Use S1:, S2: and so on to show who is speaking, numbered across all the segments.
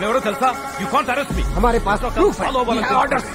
S1: ఎవరో తెలుసా you can't arrest me
S2: हमारे पास proof है
S1: Follow
S2: We have
S1: volunteer.
S2: orders.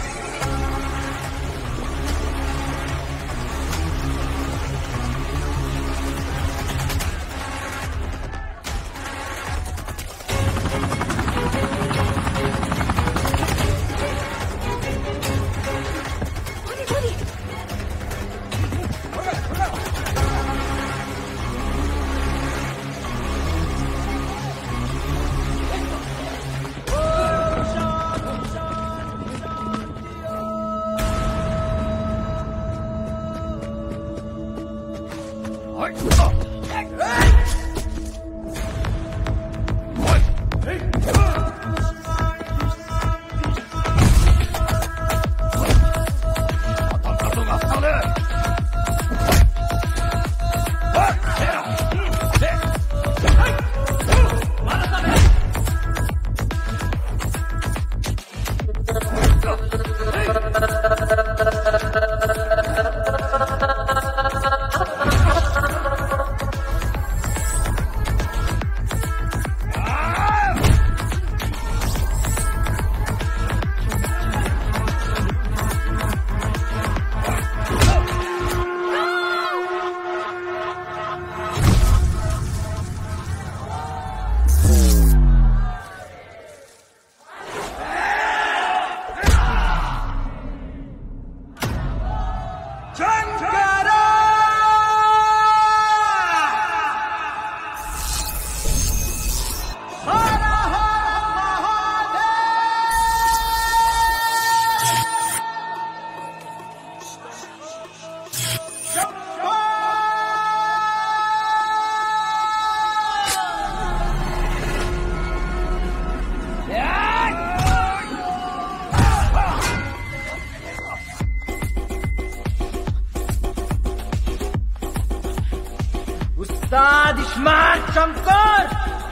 S2: Ustaad iSmart Shankar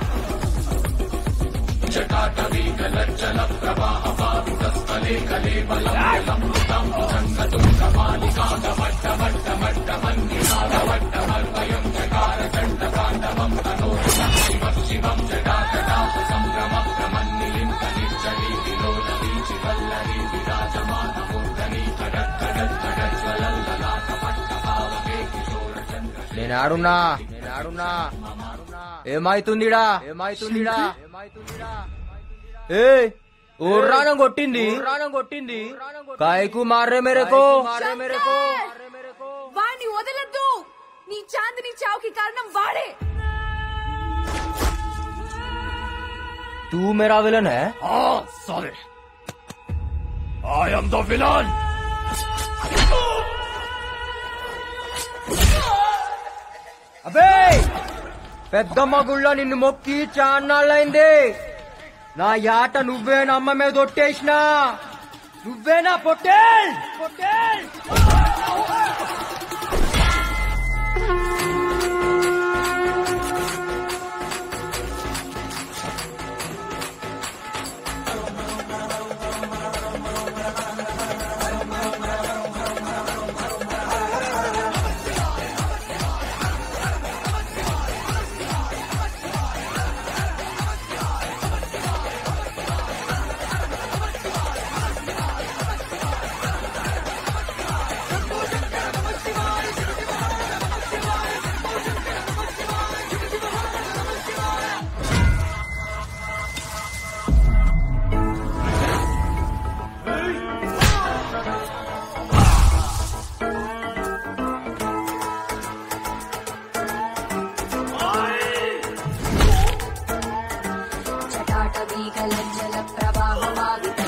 S2: నేను ఆడున్నా నేను ఆడున్నా ఏమైతుందిడా ఏమైతుందిడా ఏమైతుందిడా ఏ ఊర్రానం కొట్టింది ఊర్రానం కొట్టింది కాయకు మారే మేరకు మారే మేరకు
S3: వాణ్ణి వదలద్దు నీ చాందిని చావుకి కారణం వాడే
S2: तू मेरा विलन है
S1: Ah, sorry. I am the villain.
S2: అబే పెద్దమ్మ గుళ్ళ నిన్ను మొక్కి చాన్నాళ్ళైంది నా యాట నువ్వే నా అమ్మ మీద ఒట్టేసినా నువ్వేనా పొట్టేల్ పొట్టేల్
S3: జటాటవీకలజ్జల ప్రవాహమావితం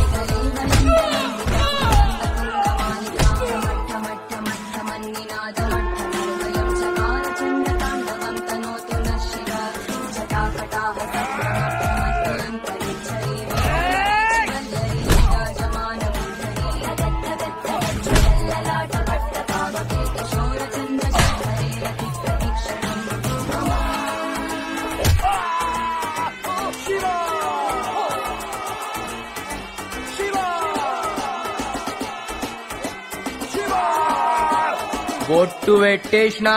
S3: మట్టమట్టమట్టమన్నినాదమట్టమర్వయం చకార చండతాండవం తనోతు న శివ జటాకటాహ సప్రమట్టమన్యం పరిచరీ వల్లరీ విరాజమానముద్ధరీ అదత్తదత్తదజ్జలలాట పట్టపావకే కిశోర చంద్ర శేఖరే రతి ప్రతీక్షణం
S2: బొట్టు పెట్టేసినా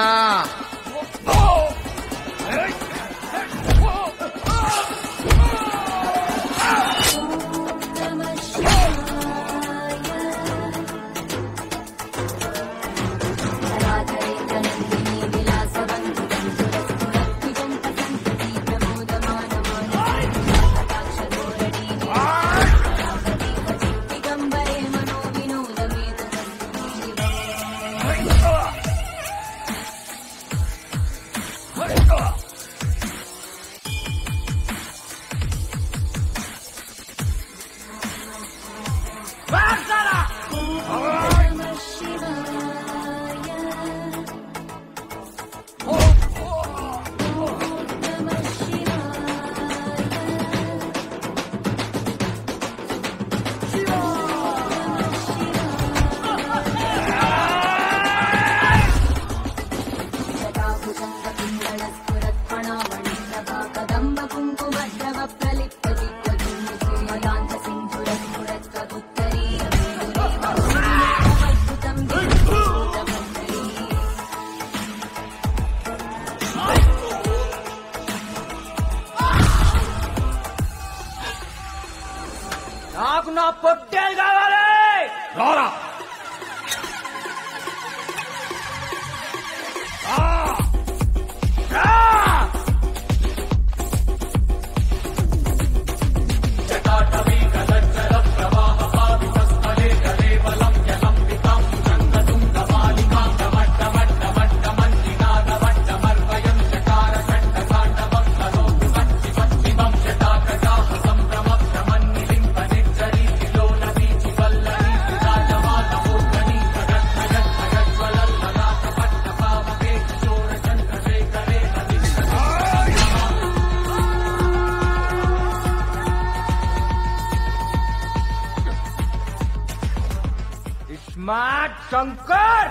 S2: స్మార్ట్ శంకర్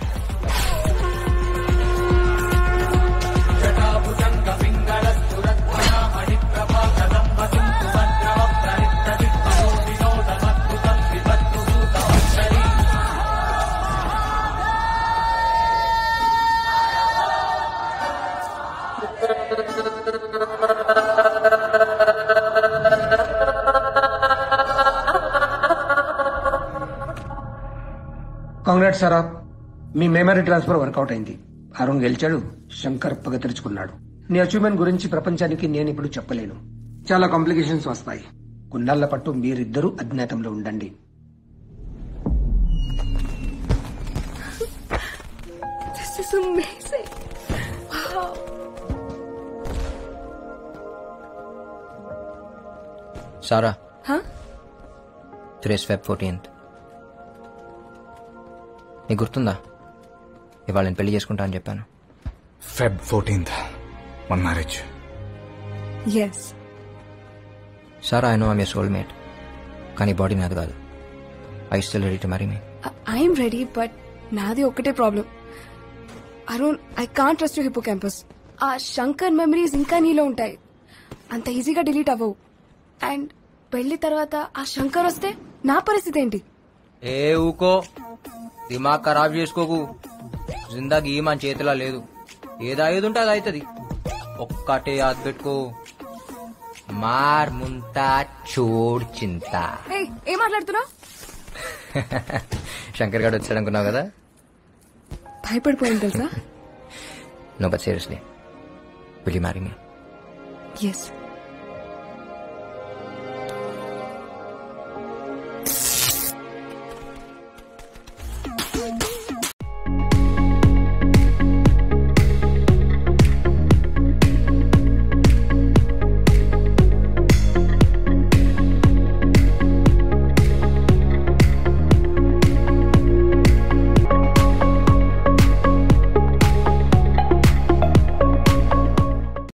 S4: కాంగ్రాట్స్ సారా మీ మెమరీ ట్రాన్స్ఫర్ వర్కౌట్ అయింది అరుణ్ గెలిచాడు శంకర్ పగ తెరుచుకున్నాడు నీ అచీవ్మెంట్ గురించి ప్రపంచానికి నేను ఇప్పుడు చెప్పలేను చాలా కాంప్లికేషన్స్ వస్తాయి కొన్నాళ్ల పట్టు మీరిద్దరూ అజ్ఞాతంలో ఉండండి
S3: This is amazing. Wow.
S2: Sara
S3: Huh?
S2: Today's Feb fourteenth నీకు గుర్తుందా ఇవాళ నేను పెళ్లి చేసుకుంటా అని చెప్పాను
S1: ఫెబ్ ఫోర్టీన్త్ మన marriage
S3: Yes.
S2: Sara I know I'm your soulmate కానీ బాడీ నాది కాదు I still ready to marry me
S3: I'm ready but నాది ఒక్కటే problem Arun I can't trust you hippocampus ఆ శంకర్ మెమరీస్ ఇంకా నీలో ఉంటాయి అంత ఈజీగా డిలీట్ అవ్వవు అండ్ పెళ్లి తర్వాత ఆ శంకర్ వస్తే నా పరిస్థితి ఏంటి
S2: ఏ ఊకో దిమాగ్ ఖరాబ్ చేసుకోకు జిందాగీ మన చేతిలో లేదు ఏది అయ్యేది ఉంటే అది అవుతుంది ఒక్కటే యాద్ పెట్టుకో మార్ ముంతా చోడ్ చింత
S3: ఏయ్, ఏం మాట్లాడుతున్నావు
S2: శంకర్ గారు వచ్చాడు అనుకున్నావు కదా
S3: భయపడిపోయింది తెలుసా
S2: no but seriously will you marry me
S3: yes